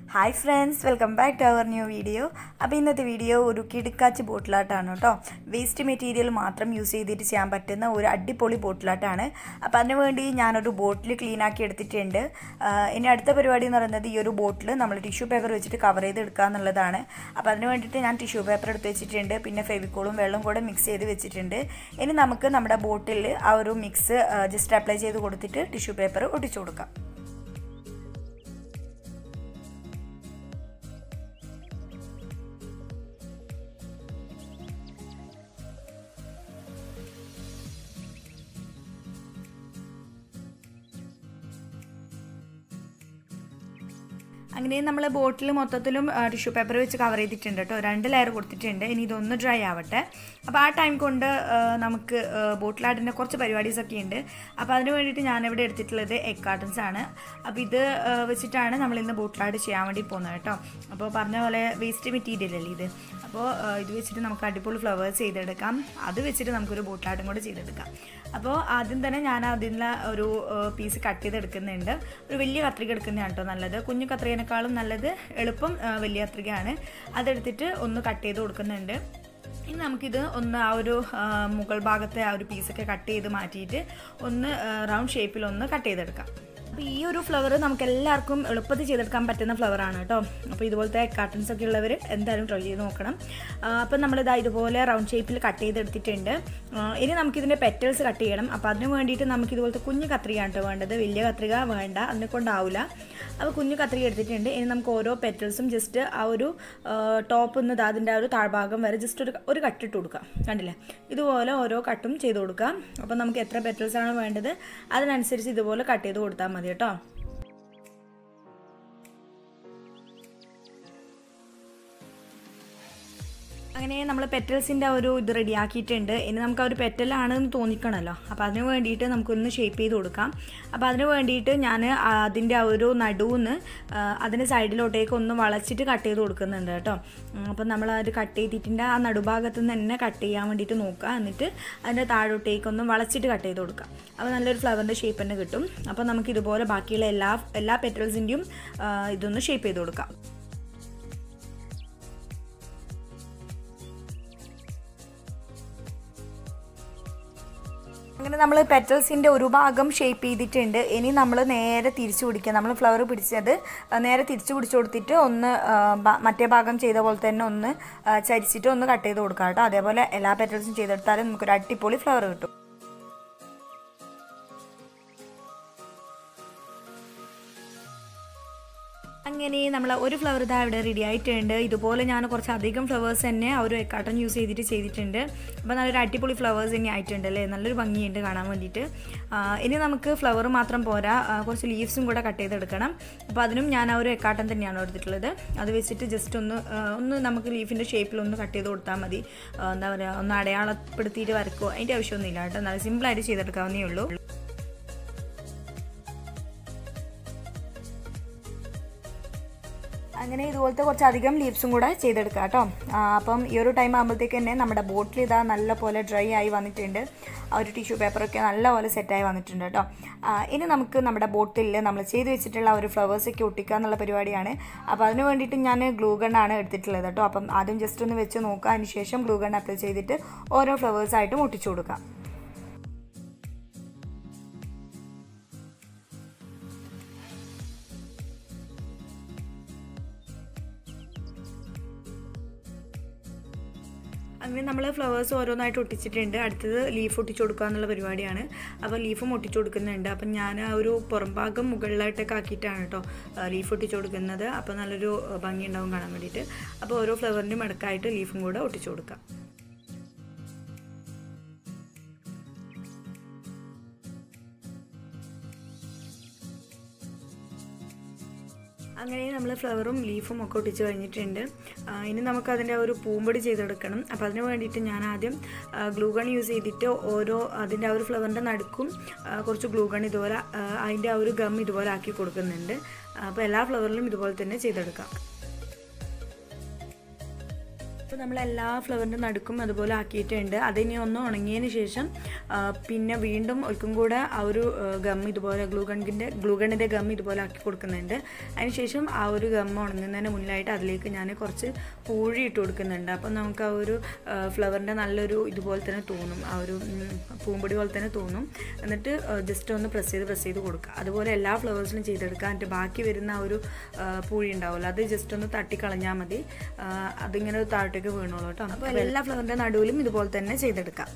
hi friends welcome back to our new video അപ്പോൾ ഇന്നത്തെ video ഒരു കിടുക്കാച്ച് ബോട്ടിലാട്ടാണ് കേട്ടോ വേസ്റ്റ് മെറ്റീരിയൽ മാത്രം യൂസ് ചെയ്തിട്ട് ചെയ്യാൻ പറ്റുന്ന ഒരു അടിപൊളി ബോട്ടിലാട്ടാണ് അപ്പോൾ അതിന് വേണ്ടി ഞാനൊരു ബോട്ടിൽ ക്ലീൻ ആക്കി എടുത്തിട്ടുണ്ട് ആഹ് ഇനി അടുത്ത പരിപാടി എന്ന് പറയുന്നത് ഈ ഒരു ബോട്ടിൽ നമ്മൾ ടിഷ്യൂ പേപ്പർ വെച്ചിട്ട് കവർ ചെയ്ത് എടുക്കുക എന്നുള്ളതാണ് അപ്പോൾ അതിന് വേണ്ടിയിട്ട് ഞാൻ ടിഷ്യൂ പേപ്പർ എടുത്ത് വെച്ചിട്ടുണ്ട് പിന്നെ ഫെവിക്കോളും വെള്ളം കൂടെ മിക്സ് ചെയ്ത് വെച്ചിട്ടുണ്ട് ഇനി നമുക്ക് നമ്മുടെ ബോട്ടിൽ ആ ഒരു മിക്സ് ജസ്റ്റ് അപ്ലൈ ചെയ്ത് കൊടുത്തിട്ട് ടിഷ്യൂ പേപ്പർ ഒട്ടിച്ചു കൊടുക്കാം അങ്ങനെ നമ്മൾ ബോട്ടിൽ മൊത്തത്തിലും ടിഷ്യൂ പേപ്പർ വെച്ച് കവർ ചെയ്തിട്ടുണ്ട് കേട്ടോ രണ്ട് ലെയർ കൊടുത്തിട്ടുണ്ട് ഇനി ഇതൊന്ന് ഡ്രൈ ആവട്ടെ അപ്പോൾ ആ ടൈം കൊണ്ട് ആ, നമുക്ക് ബോട്ടിലാട്ടിൻ്റെ കുറച്ച് പരിപാടീസൊക്കെ ഉണ്ട് അപ്പോൾ അതിന് വേണ്ടിയിട്ട് ഞാനിവിടെ എടുത്തിട്ടുള്ളത് എഗ് കാർട്ടൻസ് ആണ് അപ്പോൾ ഇത് ആ, വെച്ചിട്ടാണ് നമ്മൾ ഇന്ന് ബോട്ടിലാട്ട് ചെയ്യാൻ വേണ്ടി പോകുന്നത് കേട്ടോ അപ്പോൾ പറഞ്ഞ പോലെ വേസ്റ്റ് മെറ്റീരിയൽ അല്ലേ ഇത് അപ്പോൾ ആ, ഇത് വെച്ചിട്ട് നമുക്ക് അടിപൊളി ഫ്ലവേഴ്സ് ചെയ്തെടുക്കാം അത് വെച്ചിട്ട് നമുക്കൊരു ബോട്ടിലാട്ടും കൂടെ ചെയ്തെടുക്കാം അപ്പോൾ ആദ്യം തന്നെ ഞാൻ അതിനുള്ള ഒരു പീസ് കട്ട് ചെയ്തെടുക്കുന്നുണ്ട് ഒരു വലിയ കത്രിക എടുക്കുന്നതാണ് കേട്ടോ നല്ലത് കുഞ്ഞു കത്രികേനേക്കാളും നല്ലത് എളുപ്പം ആ, വലിയ കത്രികയാണ് അതെടുത്തിട്ട് ഒന്ന് കട്ട് ചെയ്ത് കൊടുക്കുന്നുണ്ട് ഇനി നമുക്കിത് ഒന്ന് ആ ഒരു ആ, മുകൾ ഭാഗത്തെ ആ ഒരു പീസൊക്കെ കട്ട് ചെയ്ത് മാറ്റിയിട്ട് ഒന്ന് റൗണ്ട് ഷേപ്പിൽ ഒന്ന് കട്ട് ചെയ്തെടുക്കാം അപ്പോൾ ഈ ഒരു ഫ്ലവർ നമുക്ക് എല്ലാവർക്കും എളുപ്പത്തിൽ ചെയ്തെടുക്കാൻ പറ്റുന്ന ഫ്ലവർ ആണ് കേട്ടോ അപ്പോൾ ഇതുപോലത്തെ കാർട്ടൺസ് ഒക്കെ ഉള്ളവർ എന്തായാലും ട്രൈ ചെയ്ത് നോക്കണം അപ്പം നമ്മളിതാ ഇതുപോലെ റൗണ്ട് ഷേപ്പിൽ കട്ട് ചെയ്തെടുത്തിട്ടുണ്ട് ആ, ഇനി നമുക്കിതിൻ്റെ പെറ്റൽസ് കട്ട് ചെയ്യണം അപ്പോൾ അതിന് വേണ്ടിയിട്ട് നമുക്ക് ഇതുപോലത്തെ കുഞ്ഞു കത്രികയാണ് കേട്ടോ വേണ്ടത് വലിയ കത്രിക വേണ്ട അതിനെ കൊണ്ടാവില്ല അപ്പോൾ കുഞ്ഞു കത്രിക എടുത്തിട്ടുണ്ട് ഇനി നമുക്ക് ഓരോ പെറ്റൽസും ജസ്റ്റ് ആ ഒരു ടോപ്പ് നിന്ന് അതിൻ്റെ ആ ഒരു താഴ്ഭാഗം വരെ ജസ്റ്റ് ഒരു ഒരു കട്ടിട്ട് കൊടുക്കാം കണ്ടില്ലേ ഇതുപോലെ ഓരോ കട്ടും ചെയ്ത് കൊടുക്കാം അപ്പോൾ നമുക്ക് എത്ര പെറ്റൽസ് ആണ് വേണ്ടത് അതിനനുസരിച്ച് ഇതുപോലെ കട്ട് ചെയ്ത് കൊടുത്താൽ മതി കേട്ടോ അങ്ങനെ നമ്മൾ പെറ്റൽസിൻ്റെ ഒരു ഇത് റെഡിയാക്കിയിട്ടുണ്ട് ഇനി നമുക്ക് ആ ഒരു പെറ്റലാണെന്ന് തോന്നിക്കണമല്ലോ അപ്പോൾ അതിന് വേണ്ടിയിട്ട് നമുക്കൊന്ന് ഷേപ്പ് ചെയ്ത് കൊടുക്കാം അപ്പോൾ അതിന് വേണ്ടിയിട്ട് ഞാൻ അതിൻ്റെ ആ ഒരു നടുവിന്ന് അതിൻ്റെ സൈഡിലോട്ടേക്ക് ഒന്ന് വളച്ചിട്ട് കട്ട് ചെയ്ത് കൊടുക്കുന്നുണ്ട് കേട്ടോ ഉം, അപ്പോൾ നമ്മൾ അത് കട്ട് ചെയ്തിട്ടിൻ്റെ ആ നടുഭാഗത്ത് നിന്ന് തന്നെ കട്ട് ചെയ്യാൻ വേണ്ടിയിട്ട് നോക്കുക എന്നിട്ട് അതിൻ്റെ താഴോട്ടേക്ക് ഒന്ന് വളച്ചിട്ട് കട്ട് ചെയ്ത് കൊടുക്കാം അപ്പോൾ നല്ലൊരു ഫ്ലവറിൻ്റെ ഷേപ്പ് തന്നെ കിട്ടും അപ്പോൾ നമുക്ക് ഇതുപോലെ ബാക്കിയുള്ള എല്ലാ എല്ലാ പെറ്റൽസിൻ്റെയും ഇതൊന്ന് ഷേപ്പ് ചെയ്ത് കൊടുക്കാം അങ്ങനെ നമ്മൾ പെറ്റൽസിൻ്റെ ഒരു ഭാഗം ഷേപ്പ് ചെയ്തിട്ടുണ്ട് ഇനി നമ്മൾ നേരെ തിരിച്ചു പിടിക്കുക നമ്മൾ ഫ്ലവർ പിടിച്ചത് ആ, നേരെ തിരിച്ചു പിടിച്ചു കൊടുത്തിട്ട് ഒന്ന് ആ, ബ- മറ്റേ ഭാഗം ചെയ്ത പോലെ തന്നെ ഒന്ന് ആ, ചരിച്ചിട്ട് ഒന്ന് കട്ട് ചെയ്ത് കൊടുക്കാം കേട്ടോ അതേപോലെ എല്ലാ പെറ്റൽസും ചെയ്തെടുത്താലും നമുക്കൊരു അടിപൊളി ഫ്ലവർ കിട്ടും അങ്ങനെ നമ്മൾ ഒരു ഫ്ലവർ ഇതാ ഇവിടെ റെഡി ആയിട്ടുണ്ട് ഇതുപോലെ ഞാൻ കുറച്ച് അധികം ഫ്ലവേഴ്സ് തന്നെ ആ ഒരു എക്കാട്ടൺ യൂസ് ചെയ്തിട്ട് ചെയ്തിട്ടുണ്ട് അപ്പോൾ നല്ലൊരു അടിപൊളി ഫ്ലവേഴ്സ് തന്നെ ആയിട്ടുണ്ട് അല്ലേ നല്ലൊരു ഭംഗിയുണ്ട് കാണാൻ വേണ്ടിയിട്ട് ആ, ഇനി നമുക്ക് ഫ്ലവർ മാത്രം പോരാ ആ, കുറച്ച് ലീവ്സും കൂടെ കട്ട് ചെയ്തെടുക്കണം അപ്പോൾ അതിനും ഞാൻ ആ ഒരു എക്കാട്ടൻ തന്നെയാണ് എടുത്തിട്ടുള്ളത് അത് വെച്ചിട്ട് ജസ്റ്റ് ഒന്ന് ആ, ഒന്ന് നമുക്ക് ലീഫിൻ്റെ ഷേപ്പിൽ ഒന്ന് കട്ട് ചെയ്ത് കൊടുത്താൽ മതി ആ, എന്താ പറയുക ഒന്ന് അടയാളപ്പെടുത്തിയിട്ട് വരയ്ക്കുമോ അതിൻ്റെ ആവശ്യമൊന്നുമില്ല കേട്ടോ നല്ല സിമ്പിളായിട്ട് ചെയ്തെടുക്കാവുന്നേ ഉള്ളൂ അങ്ങനെ ഇതുപോലത്തെ കുറച്ചധികം ലീവ്സും കൂടെ ചെയ്തെടുക്കാം കേട്ടോ ആ, അപ്പം ഈ ഒരു ടൈം ആകുമ്പോഴത്തേക്ക് തന്നെ നമ്മുടെ ബോട്ടിൽ ഇതാ നല്ല പോലെ ഡ്രൈ ആയി വന്നിട്ടുണ്ട് ആ ഒരു ടിഷ്യൂ പേപ്പറൊക്കെ നല്ല പോലെ സെറ്റായി വന്നിട്ടുണ്ട് കേട്ടോ ആ, ഇനി നമുക്ക് നമ്മുടെ ബോട്ടിൽ നമ്മൾ ചെയ്ത് വെച്ചിട്ടുള്ള ആ ഒരു ഫ്ലവേഴ്സൊക്കെ ഒട്ടിക്കുക എന്നുള്ള പരിപാടിയാണ് അപ്പോൾ അതിന് വേണ്ടിയിട്ട് ഞാൻ ഗ്ലൂ ഗണ്ണാണ് എടുത്തിട്ടുള്ളത് കേട്ടോ അപ്പം ആദ്യം ജസ്റ്റ് ഒന്ന് വെച്ച് നോക്കുക അതിന് ശേഷം ഗ്ലൂ ഗൺ അപ്ലൈ ചെയ്തിട്ട് ഓരോ ഫ്ലവേഴ്സായിട്ടും ഒട്ടിച്ചു കൊടുക്കാം അങ്ങനെ നമ്മൾ ഫ്ലവേഴ്സ് ഓരോന്നായിട്ട് ഒട്ടിച്ചിട്ടുണ്ട് അടുത്തത് ലീഫ് ഒട്ടിച്ചു കൊടുക്കുക എന്നുള്ള പരിപാടിയാണ് അപ്പോൾ ലീഫും ഒട്ടിച്ചു കൊടുക്കുന്നുണ്ട് അപ്പം ഞാൻ ആ ഒരു പുറം ഭാഗം മുകളിലായിട്ടൊക്കെ ആക്കിയിട്ടാണ് കേട്ടോ ലീഫ് ഒട്ടിച്ചു കൊടുക്കുന്നത് അപ്പോൾ നല്ലൊരു ആ, ഭംഗി ഉണ്ടാവും കാണാൻ വേണ്ടിയിട്ട് അപ്പോൾ ഓരോ ഫ്ലവറിൻ്റെയും ഇടക്കായിട്ട് ലീഫും കൂടെ ഒട്ടിച്ചു കൊടുക്കാം അങ്ങനെ നമ്മൾ ഫ്ലവറും ലീഫും ഒക്കെ ഒട്ടിച്ച് കഴിഞ്ഞിട്ടുണ്ട് ആ, ഇനി നമുക്ക് അതിൻ്റെ ഒരു പൂമ്പൊടി ചെയ്തെടുക്കണം അപ്പോൾ അതിന് വേണ്ടിയിട്ട് ഞാൻ ആദ്യം ഗ്ലൂ ഗൺ യൂസ് ചെയ്തിട്ട് ഓരോ അതിൻ്റെ ആ ഒരു ഫ്ലവറിൻ്റെ നടുക്കും ആ, കുറച്ച് ഗ്ലൂ ഗൺ ഇതുപോലെ ആ, അതിൻ്റെ ആ ഒരു ഗം ഇതുപോലെ ആക്കി കൊടുക്കുന്നുണ്ട് അപ്പോൾ എല്ലാ ഫ്ലവറിലും ഇതുപോലെ തന്നെ ചെയ്തെടുക്കാം അപ്പോൾ നമ്മൾ എല്ലാ ഫ്ലവറിൻ്റെ നടുക്കും അതുപോലെ ആക്കിയിട്ടുണ്ട് അതിനി ഒന്ന് ഉണങ്ങിയതിന് ശേഷം ആ, പിന്നെ വീണ്ടും ഒരിക്കും കൂടെ ആ ഒരു ഗം ഇതുപോലെ ഗ്ലൂഗണിൻ്റെ ഗ്ലൂഗണിൻ്റെ ഗം ഇതുപോലെ ആക്കി കൊടുക്കുന്നുണ്ട് അതിനുശേഷം ആ ഒരു ഗം ഉണങ്ങുന്നതിന് മുന്നിലായിട്ട് അതിലേക്ക് ഞാൻ കുറച്ച് പൂഴി ഇട്ട് കൊടുക്കുന്നുണ്ട് അപ്പം നമുക്ക് ആ ഒരു ഫ്ലവറിൻ്റെ നല്ലൊരു ഇതുപോലെ തന്നെ തോന്നും ആ ഒരു ഉം, പൂമ്പൊടി പോലെ തന്നെ തോന്നും എന്നിട്ട് ജസ്റ്റ് ഒന്ന് പ്രസ് ചെയ്ത് പ്രസ് ചെയ്ത് കൊടുക്കുക അതുപോലെ എല്ലാ ഫ്ലവേഴ്സിലും ചെയ്തെടുക്കുക എന്നിട്ട് ബാക്കി വരുന്ന ആ ഒരു ആ, പൂഴി ഉണ്ടാവുമല്ലോ അത് ജസ്റ്റ് ഒന്ന് തട്ടിക്കളഞ്ഞാൽ മതി ആ, അതിങ്ങനെ താഴോട്ടേക്ക് വീണോളൂ കേട്ടോ അപ്പോൾ എല്ലാ ഫ്ലവറിൻ്റെ നടുവിലും ഇതുപോലെ തന്നെ ചെയ്തെടുക്കാം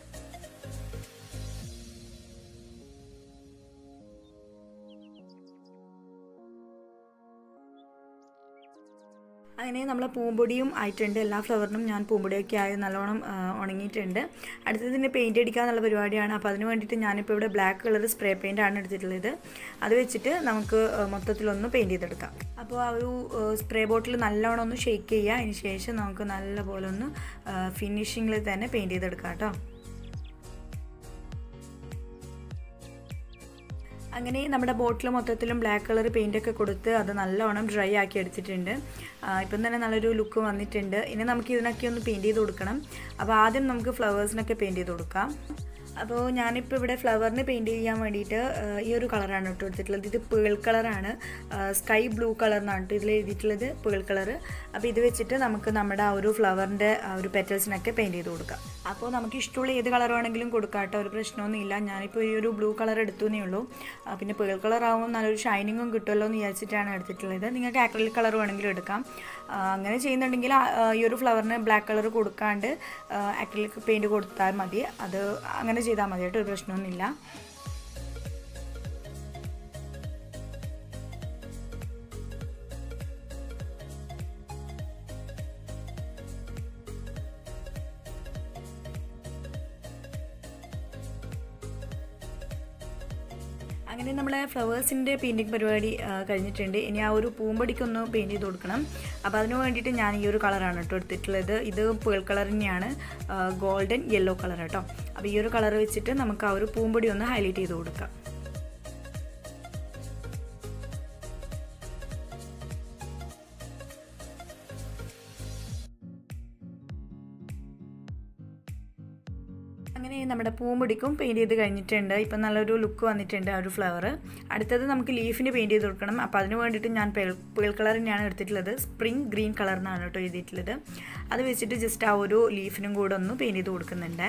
അങ്ങനെ നമ്മളെ പൂമ്പൊടിയും ആയിട്ടുണ്ട് എല്ലാ ഫ്ലവറിനും ഞാൻ പൂമ്പൊടിയൊക്കെ ആയി നല്ലോണം ആ, ഉണങ്ങിയിട്ടുണ്ട് അടുത്തതിന് പെയിൻറ്റ് അടിക്കുക എന്നുള്ള പരിപാടിയാണ് അപ്പോൾ അതിന് വേണ്ടിയിട്ട് ഞാനിപ്പോൾ ഇവിടെ ബ്ലാക്ക് കളർ സ്പ്രേ പെയിൻ്റ് ആണ് എടുത്തിട്ടുള്ളത് അത് വെച്ചിട്ട് നമുക്ക് ആ, മൊത്തത്തിലൊന്ന് പെയിൻറ്റ് ചെയ്തെടുക്കാം അപ്പോൾ ആ ഒരു സ്പ്രേ ബോട്ടിൽ നല്ലോണം ഒന്ന് ഷെയ്ക്ക് ചെയ്യുക അതിന് ശേഷം നമുക്ക് നല്ലപോലെ ഒന്ന് ഫിനിഷിങ്ങിൽ തന്നെ പെയിൻറ്റ് ചെയ്തെടുക്കാം കേട്ടോ അങ്ങനെ നമ്മുടെ ബോട്ടിൽ മൊത്തത്തിലും ബ്ലാക്ക് കളർ പെയിൻ്റ് ഒക്കെ കൊടുത്ത് അത് നല്ലോണം ഡ്രൈ ആക്കി എടുത്തിട്ടുണ്ട് ആ, ഇപ്പം തന്നെ നല്ലൊരു ലുക്ക് വന്നിട്ടുണ്ട് ഇനി നമുക്ക് ഇതിനൊക്കെ ഒന്ന് പെയിൻറ്റ് ചെയ്ത് കൊടുക്കണം അപ്പോൾ ആദ്യം നമുക്ക് ഫ്ലവേഴ്സിനൊക്കെ പെയിൻറ്റ് ചെയ്ത് കൊടുക്കാം അപ്പോൾ ഞാനിപ്പോൾ ഇവിടെ ഫ്ലവറിന് പെയിൻറ്റ് ചെയ്യാൻ വേണ്ടിയിട്ട് ആ, ഈ ഒരു കളറാണ് കേട്ടോ എടുത്തിട്ടുള്ളത് ഇത് പേൾ കളറാണ് സ്കൈ ബ്ലൂ കളറിനാണ് കേട്ടോ ഇതിൽ എഴുതിയിട്ടുള്ളത് പേൾ കളർ അപ്പോൾ ഇത് വെച്ചിട്ട് നമുക്ക് നമ്മുടെ ആ ഒരു ഫ്ലവറിൻ്റെ ആ ഒരു പെറ്റൽസിനൊക്കെ പെയിൻറ്റ് ചെയ്ത് കൊടുക്കാം അപ്പോൾ നമുക്ക് ഇഷ്ടമുള്ള ഏത് കളർ വേണമെങ്കിലും കൊടുക്കാം കേട്ടോ ഒരു പ്രശ്നമൊന്നുമില്ല ഞാനിപ്പോൾ ഈ ഒരു ബ്ലൂ കളർ എടുത്തു എന്നേ ഉള്ളൂ ആ, പിന്നെ പേൾ കളർ ആകുമ്പോൾ നല്ലൊരു ഷൈനിങ്ങും കിട്ടുമല്ലോ എന്ന് വിചാരിച്ചിട്ടാണ് എടുത്തിട്ടുള്ളത് നിങ്ങൾക്ക് ആക്രലിക് കളർ വേണമെങ്കിലും എടുക്കാം ആ, അങ്ങനെ ചെയ്യുന്നുണ്ടെങ്കിൽ ആ, ആ, ഈ ഒരു ഫ്ലവറിന് ബ്ലാക്ക് കളർ കൊടുക്കാണ്ട് ആക്രലിക് പെയിൻറ്റ് കൊടുത്താൽ മതി അത് അങ്ങനെ ചെയ്താൽ മതി കേട്ടോ ഒരു പ്രശ്നമൊന്നുമില്ല അങ്ങനെ നമ്മളെ ഫ്ലവേഴ്സിൻ്റെ പെയിൻറ്റിങ് പരിപാടി ആ, കഴിഞ്ഞിട്ടുണ്ട് ഇനി ആ ഒരു പൂമ്പടിക്കൊന്ന് പെയിൻറ്റ് ചെയ്ത് കൊടുക്കണം അപ്പോൾ അതിന് വേണ്ടിയിട്ട് ഞാൻ ഈ ഒരു കളറാണ് കേട്ടോ എടുത്തിട്ടുള്ളത് ഇത് പേൾ കളർ തന്നെയാണ് ഗോൾഡൻ യെല്ലോ കളർ കേട്ടോ അപ്പോൾ ഈ ഒരു കളർ വെച്ചിട്ട് നമുക്ക് ആ ഒരു പൂമ്പൊടി ഒന്ന് ഹൈലൈറ്റ് ചെയ്ത് കൊടുക്കാം അങ്ങനെ നമ്മുടെ പൂമ്പൊടിക്കും പെയിൻറ്റ് ചെയ്ത് കഴിഞ്ഞിട്ടുണ്ട് ഇപ്പം നല്ലൊരു ലുക്ക് വന്നിട്ടുണ്ട് ആ ഒരു ഫ്ലവർ അടുത്തത് നമുക്ക് ലീഫിന് പെയിൻറ്റ് ചെയ്ത് കൊടുക്കണം അപ്പോൾ അതിന് വേണ്ടിയിട്ട് ഞാൻ പേൾ പേൾ കളർ തന്നെയാണ് എടുത്തിട്ടുള്ളത് സ്പ്രിംഗ് ഗ്രീൻ കളർ എന്നാണ് കേട്ടോ എഴുതിയിട്ടുള്ളത് അത് വെച്ചിട്ട് ജസ്റ്റ് ആ ഒരു ലീഫിനും കൂടെ ഒന്ന് പെയിൻറ്റ് ചെയ്ത് കൊടുക്കുന്നുണ്ട്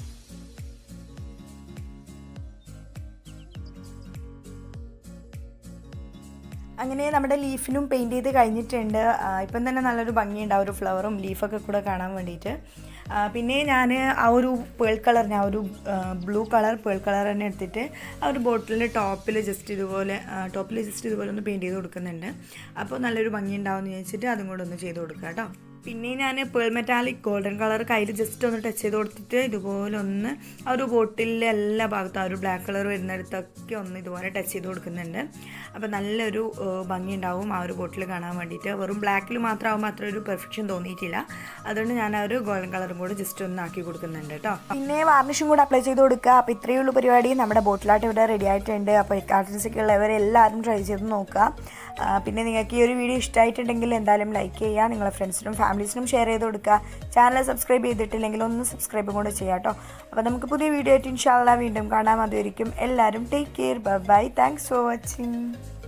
അങ്ങനെ നമ്മുടെ ലീഫിനും പെയിൻറ്റ് ചെയ്ത് കഴിഞ്ഞിട്ടുണ്ട് ആ, ഇപ്പം തന്നെ നല്ലൊരു ഭംഗിയുണ്ട് ആ ഒരു ഫ്ലവറും ലീഫൊക്കെ കൂടെ കാണാൻ വേണ്ടിയിട്ട് ആ, പിന്നെ ഞാൻ ആ ഒരു പേൾ കളറിന് ആ ഒരു ബ്ലൂ കളർ പേൾ കളർ തന്നെ എടുത്തിട്ട് ആ ഒരു ബോട്ടിലിൻ്റെ ടോപ്പിൽ ജസ്റ്റ് ഇതുപോലെ ടോപ്പിൽ ജസ്റ്റ് ഇതുപോലെ ഒന്ന് പെയിൻറ്റ് ചെയ്ത് കൊടുക്കുന്നുണ്ട് അപ്പോൾ നല്ലൊരു ഭംഗി ഉണ്ടാവും എന്ന് വിചാരിച്ചിട്ട് അതും കൂടെ ഒന്ന് ചെയ്ത് കൊടുക്കുക കേട്ടോ പിന്നെ ഞാൻ പേൾ മെറ്റാലിക് ഗോൾഡൻ കളർ കയ്യിൽ ജസ്റ്റ് ഒന്ന് ടച്ച് ചെയ്ത് കൊടുത്തിട്ട് ഇതുപോലെ ഒന്ന് ആ ഒരു ബോട്ടിലെ എല്ലാ ഭാഗത്തും ആ ഒരു ബ്ലാക്ക് കളർ വരുന്നിടത്തൊക്കെ ഒന്ന് ഇതുപോലെ ടച്ച് ചെയ്ത് കൊടുക്കുന്നുണ്ട് അപ്പോൾ നല്ലൊരു ഏഹ്, ഭംഗി ഉണ്ടാവും ആ ഒരു ബോട്ടിൽ കാണാൻ വേണ്ടിയിട്ട് വെറും ബ്ലാക്കിൽ മാത്രമാകുമ്പോൾ അത്ര ഒരു പെർഫെക്ഷൻ തോന്നിയിട്ടില്ല അതുകൊണ്ട് ഞാൻ ആ ഒരു ഗോൾഡൻ കളറും കൂടെ ജസ്റ്റ് ഒന്ന് ആക്കി കൊടുക്കുന്നുണ്ട് കേട്ടോ പിന്നെ വാർണിഷും കൂടെ അപ്ലൈ ചെയ്ത് കൊടുക്കുക അപ്പോൾ ഇത്രയേ ഉള്ളൂ പരിപാടി നമ്മുടെ ബോട്ടിലായിട്ട് ഇവിടെ റെഡി ആയിട്ടുണ്ട് അപ്പോൾ ആർട്ടിസ്റ്റൊക്കെ ഉള്ളവരെല്ലാവരും ട്രൈ ചെയ്ത് നോക്കുക ആ, പിന്നെ നിങ്ങൾക്ക് ഈ ഒരു വീഡിയോ ഇഷ്ടമായിട്ടുണ്ടെങ്കിൽ എന്തായാലും ലൈക്ക് ചെയ്യുക നിങ്ങളെ ഫ്രണ്ട്സിനും ഫാമിലീസിനും ഷെയർ ചെയ്ത് കൊടുക്കുക ചാനൽ സബ്സ്ക്രൈബ് ചെയ്തിട്ടില്ലെങ്കിൽ ഒന്ന് സബ്സ്ക്രൈബും കൂടെ ചെയ്യാം കേട്ടോ അപ്പോൾ നമുക്ക് പുതിയ വീഡിയോ ആയിട്ട് ഇൻഷാല്ല വീണ്ടും കാണാം അതുവരിക്കും എല്ലാവരും take care bye thanks for watching